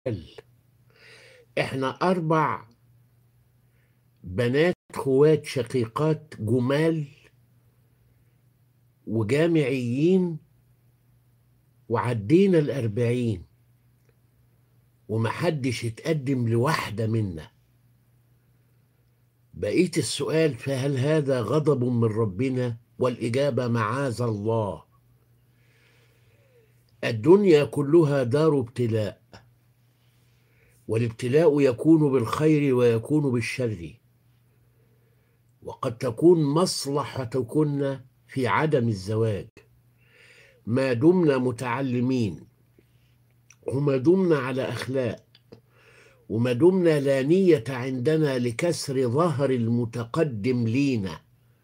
احنا اربع بنات خوات شقيقات جمال وجامعيين وعدينا الأربعين ومحدش اتقدم لواحدة منا بقيت السؤال فهل هذا غضب من ربنا والإجابة معاذ الله الدنيا كلها دار ابتلاء والابتلاء يكون بالخير ويكون بالشر وقد تكون مصلحتكن في عدم الزواج ما دمنا متعلمين وما دمنا على اخلاق وما دمنا لا نيه عندنا لكسر ظهر المتقدم لينا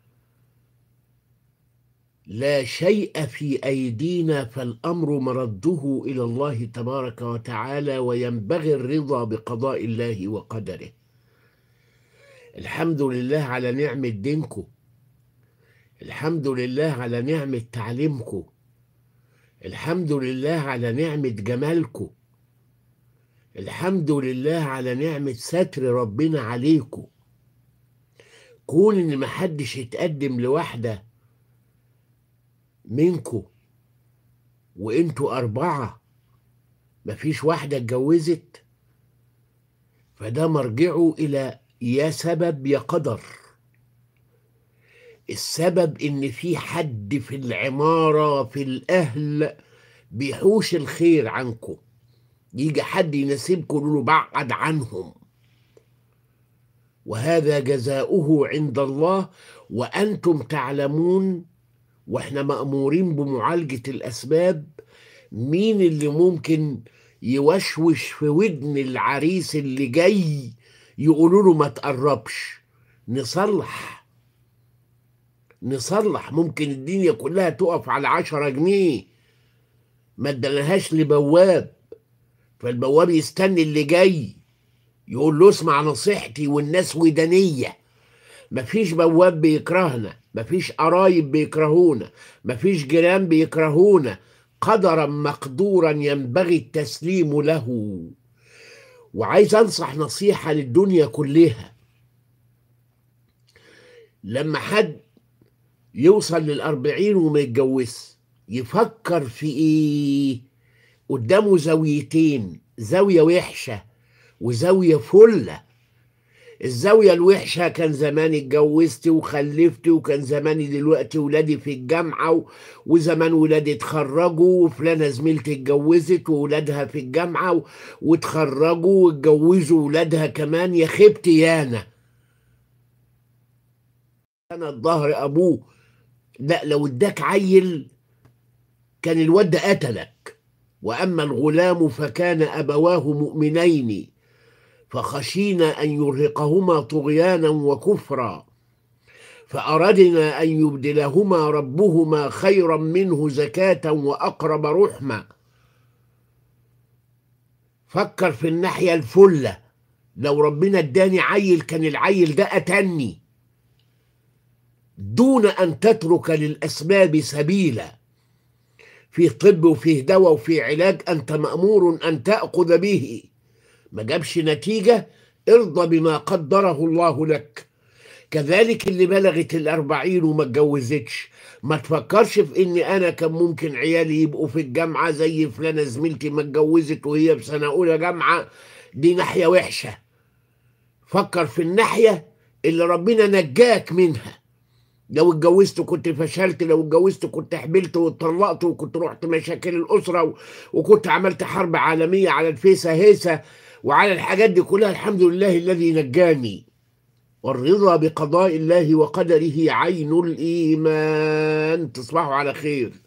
لا شيء في ايدينا فالامر مرده الى الله تبارك وتعالى وينبغي الرضا بقضاء الله وقدره الحمد لله على نعمه دينكم الحمد لله على نعمه تعليمكم الحمد لله على نعمه جمالكم الحمد لله على نعمه ستر ربنا عليكم كون ان محدش يتقدم لواحده منكم وانتوا أربعة مفيش واحدة اتجوزت فده مرجعه إلى يا سبب يا قدر السبب إن في حد في العمارة في الأهل بيحوش الخير عنكم يجي حد يناسبكم يقولوا له بعد عنهم وهذا جزاؤه عند الله وأنتم تعلمون واحنا مأمورين بمعالجة الأسباب مين اللي ممكن يوشوش في ودن العريس اللي جاي يقولوا له ما تقربش نصلح نصلح ممكن الدنيا كلها تقف على عشرة جنيه ما ادالهاش لبواب فالبواب يستني اللي جاي يقول له اسمع نصيحتي والناس ودانيه مفيش بواب بيكرهنا مفيش قرايب بيكرهونا مفيش جيران بيكرهونا قدرا مقدورا ينبغي التسليم له وعايز انصح نصيحة للدنيا كلها لما حد يوصل للأربعين وما يتجوز يفكر في ايه قدامه زاويتين زاوية وحشة وزاوية فلة الزاوية الوحشة كان زماني اتجوزت وخلفت وكان زماني دلوقتي ولادي في الجامعة و... وزمان ولادي اتخرجوا وفلانة زميلتي اتجوزت وولادها في الجامعة و... واتخرجوا واتجوزوا ولادها كمان يا خبتي يانا أنا الظهر أبوه لا لو اداك عيل كان الواد ده قتلك وأما الغلام فكان أبواه مؤمنين فخشينا ان يرهقهما طغيانا وكفرا فاردنا ان يبدلهما ربهما خيرا منه زكاه واقرب رحمه فكر في الناحيه الفله لو ربنا اداني عيل كان العيل ده قتلني دون ان تترك للاسباب سبيلا فيه طب وفيه دواء وفيه علاج انت مامور ان تاخذ به ما جابش نتيجة ارضى بما قدره الله لك كذلك اللي بلغت الأربعين وما اتجوزتش ما تفكرش في إني أنا كان ممكن عيالي يبقوا في الجامعة زي فلانة زميلتي ما اتجوزت وهي في سنة أولى جامعة دي ناحية وحشة فكر في الناحية اللي ربنا نجاك منها لو اتجوزت كنت فشلت لو اتجوزت كنت حبلت واتطلقت وكنت رحت مشاكل الأسرة وكنت عملت حرب عالمية على الفيسة هيسة وعلى الحاجات دي كلها الحمد لله الذي نجاني والرضا بقضاء الله وقدره عين الإيمان تصبحوا على خير